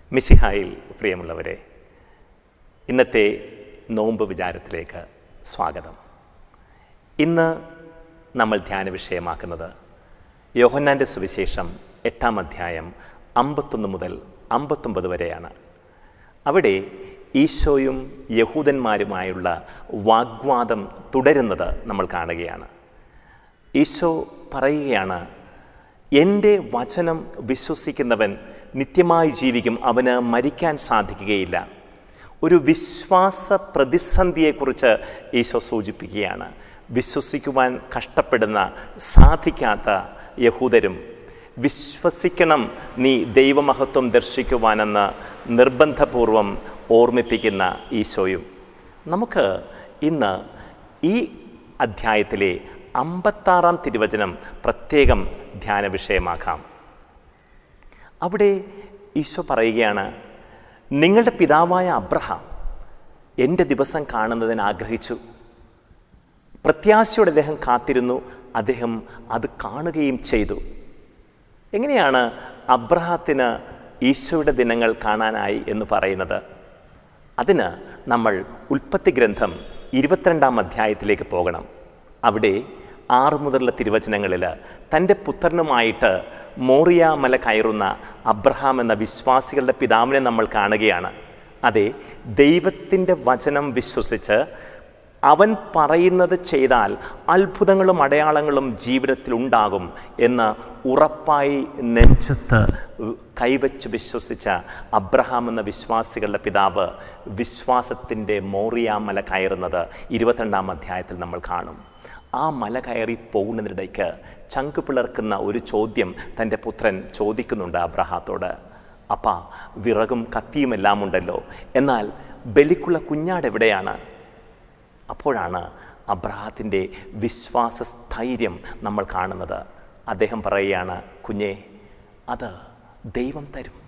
മിസിഹായിൽ പ്രിയമുള്ളവരെ ഇന്നത്തെ നോമ്പ് വിചാരത്തിലേക്ക് സ്വാഗതം ഇന്ന് നമ്മൾ ധ്യാന വിഷയമാക്കുന്നത് യോഹന്നാൻ്റെ സുവിശേഷം എട്ടാം അധ്യായം അമ്പത്തൊന്ന് മുതൽ അമ്പത്തൊമ്പത് വരെയാണ് അവിടെ ഈശോയും യഹൂദന്മാരുമായുള്ള വാഗ്വാദം തുടരുന്നത് നമ്മൾ കാണുകയാണ് ഈശോ പറയുകയാണ് എൻ്റെ വചനം വിശ്വസിക്കുന്നവൻ നിത്യമായി ജീവിക്കും അവന് മരിക്കാൻ സാധിക്കുകയില്ല ഒരു വിശ്വാസ പ്രതിസന്ധിയെക്കുറിച്ച് ഈശോ സൂചിപ്പിക്കുകയാണ് വിശ്വസിക്കുവാൻ കഷ്ടപ്പെടുന്ന സാധിക്കാത്ത യഹൂദരും വിശ്വസിക്കണം നീ ദൈവമഹത്വം ദർശിക്കുവാനെന്ന് നിർബന്ധപൂർവം ഓർമ്മിപ്പിക്കുന്ന ഈശോയും നമുക്ക് ഇന്ന് ഈ അധ്യായത്തിലെ അമ്പത്താറാം തിരുവചനം പ്രത്യേകം ധ്യാന വിഷയമാക്കാം അവിടെ ഈശോ പറയുകയാണ് നിങ്ങളുടെ പിതാവായ അബ്രഹാം എൻ്റെ ദിവസം കാണുന്നതിന് ആഗ്രഹിച്ചു പ്രത്യാശയോടെ അദ്ദേഹം കാത്തിരുന്നു അദ്ദേഹം അത് കാണുകയും ചെയ്തു എങ്ങനെയാണ് അബ്രഹത്തിന് ഈശോയുടെ ദിനങ്ങൾ കാണാനായി എന്ന് പറയുന്നത് അതിന് നമ്മൾ ഉൽപ്പത്തി ഗ്രന്ഥം ഇരുപത്തിരണ്ടാം അധ്യായത്തിലേക്ക് പോകണം അവിടെ ആറ് മുതലുള്ള തിരുവചനങ്ങളിൽ തൻ്റെ പുത്രനുമായിട്ട് മോറിയ മല കയറുന്ന അബ്രഹാം എന്ന വിശ്വാസികളുടെ പിതാവിനെ നമ്മൾ കാണുകയാണ് അതെ ദൈവത്തിൻ്റെ വചനം വിശ്വസിച്ച് അവൻ പറയുന്നത് ചെയ്താൽ അത്ഭുതങ്ങളും അടയാളങ്ങളും ജീവിതത്തിൽ ഉണ്ടാകും എന്ന് ഉറപ്പായി നെഞ്ചത്ത് കൈവച്ച് വിശ്വസിച്ച അബ്രഹാം എന്ന വിശ്വാസികളുടെ പിതാവ് വിശ്വാസത്തിൻ്റെ മോറിയാമല കയറുന്നത് ഇരുപത്തിരണ്ടാം അധ്യായത്തിൽ നമ്മൾ കാണും ആ മല കയറി പോകുന്നതിനിടയ്ക്ക് ചങ്ക് പിളർക്കുന്ന ഒരു ചോദ്യം തൻ്റെ പുത്രൻ ചോദിക്കുന്നുണ്ട് അബ്രഹാത്തോട് അപ്പ വിറകും കത്തിയുമെല്ലാം ഉണ്ടല്ലോ എന്നാൽ ബലിക്കുള്ള കുഞ്ഞാട് എവിടെയാണ് അപ്പോഴാണ് അബ്രഹാത്തിൻ്റെ വിശ്വാസ സ്ഥൈര്യം നമ്മൾ കാണുന്നത് അദ്ദേഹം പറയുകയാണ് കുഞ്ഞെ അത് ദൈവം തരും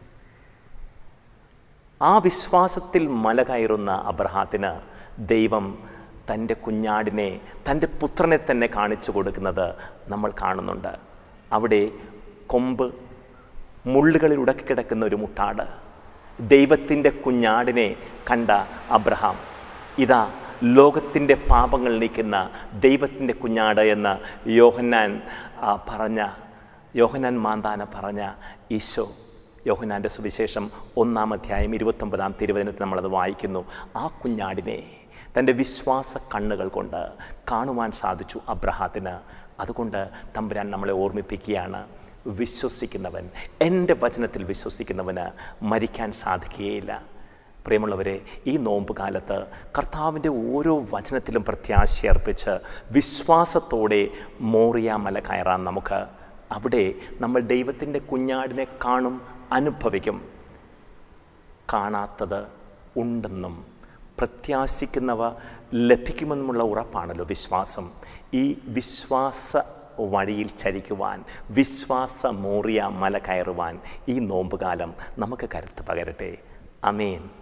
ആ വിശ്വാസത്തിൽ മല കയറുന്ന അബ്രഹാത്തിന് ദൈവം തൻ്റെ കുഞ്ഞാടിനെ തൻ്റെ പുത്രനെ തന്നെ കാണിച്ചു കൊടുക്കുന്നത് നമ്മൾ കാണുന്നുണ്ട് അവിടെ കൊമ്പ് മുള്ളുകളിൽ ഉടക്കി കിടക്കുന്ന ഒരു മുട്ടാട് ദൈവത്തിൻ്റെ കുഞ്ഞാടിനെ കണ്ട അബ്രഹാം ഇതാ ലോകത്തിൻ്റെ പാപങ്ങൾ നീക്കുന്ന ദൈവത്തിൻ്റെ കുഞ്ഞാട് എന്ന് യോഹന്നാൻ പറഞ്ഞ യോഹന്നാൻ മാന്താന പറഞ്ഞ ഈശോ യോഹന്നാൻ്റെ സുവിശേഷം ഒന്നാം അധ്യായം ഇരുപത്തൊമ്പതാം തിരുവചനത്തിൽ നമ്മളത് വായിക്കുന്നു ആ കുഞ്ഞാടിനെ തൻ്റെ വിശ്വാസ കണ്ണുകൾ കൊണ്ട് കാണുവാൻ സാധിച്ചു അബ്രഹാത്തിന് അതുകൊണ്ട് തമ്പുരാൻ നമ്മളെ ഓർമ്മിപ്പിക്കുകയാണ് വിശ്വസിക്കുന്നവൻ എൻ്റെ വചനത്തിൽ വിശ്വസിക്കുന്നവന് മരിക്കാൻ സാധിക്കുകയില്ല പ്രിയമുള്ളവരെ ഈ നോമ്പ് കാലത്ത് കർത്താവിൻ്റെ ഓരോ വചനത്തിലും പ്രത്യാശയർപ്പിച്ച് വിശ്വാസത്തോടെ മോറിയ മല കയറാൻ നമുക്ക് അവിടെ നമ്മൾ ദൈവത്തിൻ്റെ കുഞ്ഞാടിനെ കാണും അനുഭവിക്കും കാണാത്തത് ഉണ്ടെന്നും പ്രത്യാശിക്കുന്നവ ലഭിക്കുമെന്നുമുള്ള ഉറപ്പാണല്ലോ വിശ്വാസം ഈ വിശ്വാസ വഴിയിൽ ചരിക്കുവാൻ വിശ്വാസ മോറിയ മല കയറുവാൻ ഈ നോമ്പുകാലം നമുക്ക് കരുത്ത് പകരട്ടെ അമേൻ